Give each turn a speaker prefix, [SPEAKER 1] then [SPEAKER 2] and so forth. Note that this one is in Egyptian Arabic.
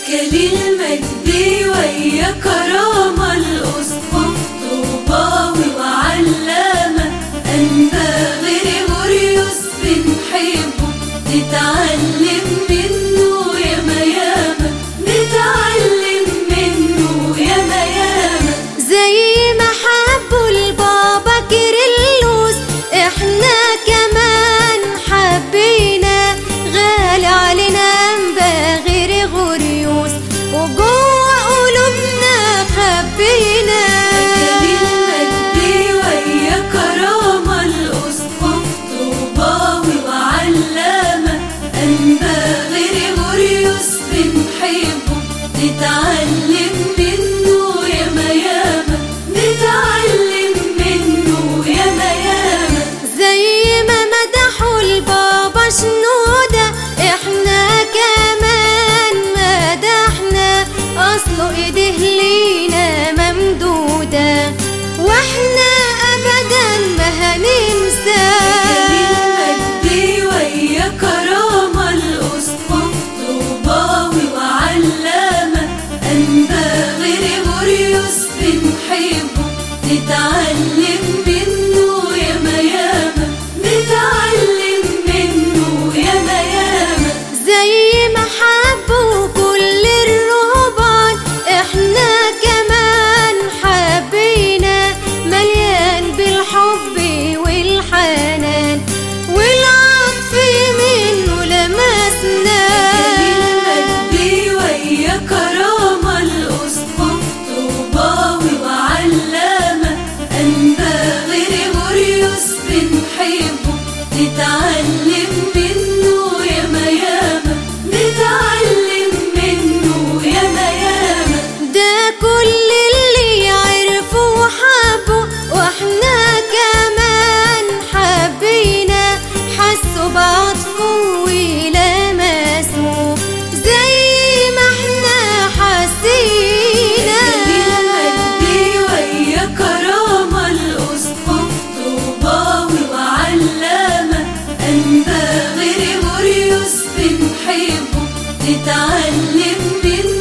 [SPEAKER 1] أكاليل مجدي ويا كرامة الأسقف طوباوي وعلامة أنبا غريغوريوس بنحبه نتعلم منه ياما ياما نتعلم منه ياما ياما
[SPEAKER 2] زي ما حبوا البابا كيرلس احنا كمان حبينا غالي علينا انبا غير غوريوس وجوه قلوبنا خبينا
[SPEAKER 1] أكاليل مجدي ويا كرامة الأسقف طوباوي وعلامة أنبا غريغوريوس بنحبه نتعلم منه ياما ياما نتعلم منه ياما ياما
[SPEAKER 2] زي ما مدحوا البابا شنودة احنا كمان مدحنا اصله ايديه لينا ممدودة واحنا ابدا ما هننسى
[SPEAKER 1] أكاليل مجدي ويا كرامة الأسقف طوباوي وعلامة أنبا غريغوريوس بنحبه نتعلم منه ياما ياما نتعلم منه ياما ياما
[SPEAKER 2] زي ما حبوا كل الرهبان احنا كمان حبينا مليان بالحب والحنان والعطف منه لمسنا
[SPEAKER 1] أكاليل مجدي ويا كرامة الأسقف طوباوي وعلامة أنبا غريغوريوس بنحبه نتعلم منه ياما ياما نتعلم منه ياما ياما زي ما حبوا كل الرهبان احنا كمان حبينا مليان بالحب والحنان والعطف منه لمسنا
[SPEAKER 2] نتعلم منه ياما ياما نتعلم منه ياما ياما ده كل اللي عرفوا وحبوا واحنا كمان حبينا حسوا بعطفه ولمسوه زي ما احنا حسينا
[SPEAKER 1] أكاليل مجدي ويا كرامة الأسقف طوباوي وعلامة أنبا غريغوريوس بنحبه نتعلم منه